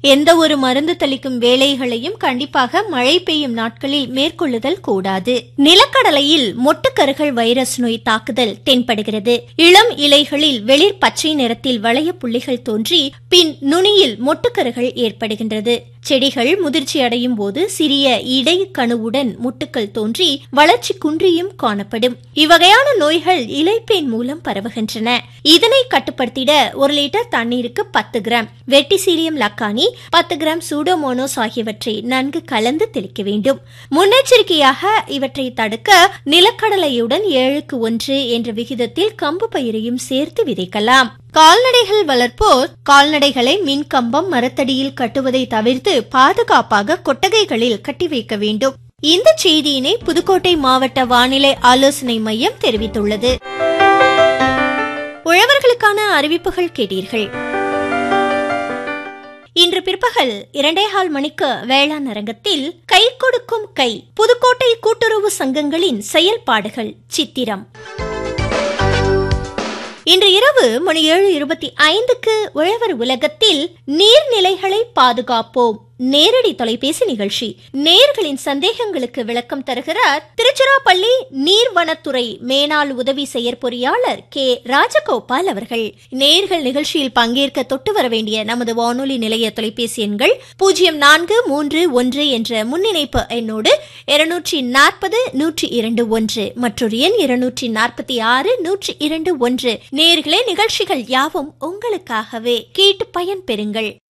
எந்த ஒரு மருந்து தெளிக்கும் வேலைகளையும் கண்டிப்பாக மழை பெய்யும் நாட்களில் மேற்கொள்ளுதல் கூடாது நிலக்கடலையில் மொட்டுக்கருகள் வைரஸ் நோய் தாக்குதல் தென்படுகிறது இளம் இலைகளில் வெளிர் பச்சை நிறத்தில் வளைய புள்ளிகள் தோன்றி பின் நுனியில் மொட்டுக்கருகள் ஏற்படுகின்றது செடிகள் முதிர்ச்சி அடையும் போது சிறிய இடை கணுவுடன் முட்டுக்கள் தோன்றி வளர்ச்சி குன்றியும் காணப்படும் இவ்வகையான நோய்கள் இலைப்பேன் மூலம் பரவுகின்றன இதனை கட்டுப்படுத்திட ஒரு லிட்டர் தண்ணீருக்கு பத்து கிராம் வெட்டிசீலியம் லக்கானி பத்து கிராம் சூடோமோனோஸ் ஆகியவற்றை நன்கு கலந்து தெளிக்க வேண்டும் முன்னெச்சரிக்கையாக இவற்றை தடுக்க நிலக்கடலையுடன் ஏழுக்கு ஒன்று என்ற விகிதத்தில் கம்பு பயிரையும் சேர்த்து விதைக்கலாம் கால்நடைகள் வளர்ப்போர் கால்நடைகளை மின் கம்பம் மரத்தடியில் கட்டுவதை தவிர்த்து பாதுகாப்பாக கொட்டகைகளில் கட்டி வைக்க வேண்டும் இந்த செய்தியினை புதுக்கோட்டை மாவட்ட வானிலை ஆலோசனை மையம் தெரிவித்துள்ளது உழவர்களுக்கான அறிவிப்புகள் கேட்டீர்கள் இன்று பிற்பகல் இரண்டேகால் மணிக்கு வேளாண் அரங்கத்தில் கை கொடுக்கும் கை புதுக்கோட்டை கூட்டுறவு சங்கங்களின் செயல்பாடுகள் சித்திரம் இன்று இரவு மணி ஏழு இருபத்தி ஐந்துக்கு உழவர் உலகத்தில் நீர்நிலைகளை பாதுகாப்போம் நேரடி தொலைபேசி நிகழ்ச்சி நேர்களின் சந்தேகங்களுக்கு விளக்கம் தருகிறார் திருச்சிராப்பள்ளி நீர்வனத்துறை மேனாள் உதவி செயற்பொறியாளர் கே ராஜகோபால் அவர்கள் நேர்கள் நிகழ்ச்சியில் பங்கேற்க தொட்டு வர வேண்டிய நமது வானொலி நிலைய தொலைபேசி எண்கள் பூஜ்ஜியம் நான்கு மூன்று ஒன்று என்ற முன்னிணைப்பு எண்ணோடு இருநூற்றி நாற்பது நூற்றி இரண்டு ஒன்று மற்றொரு எண் இருநூற்றி நாற்பத்தி ஆறு நூற்றி இரண்டு ஒன்று நேர்களே நிகழ்ச்சிகள் யாவும் உங்களுக்காகவே கேட்டு பயன் பெறுங்கள்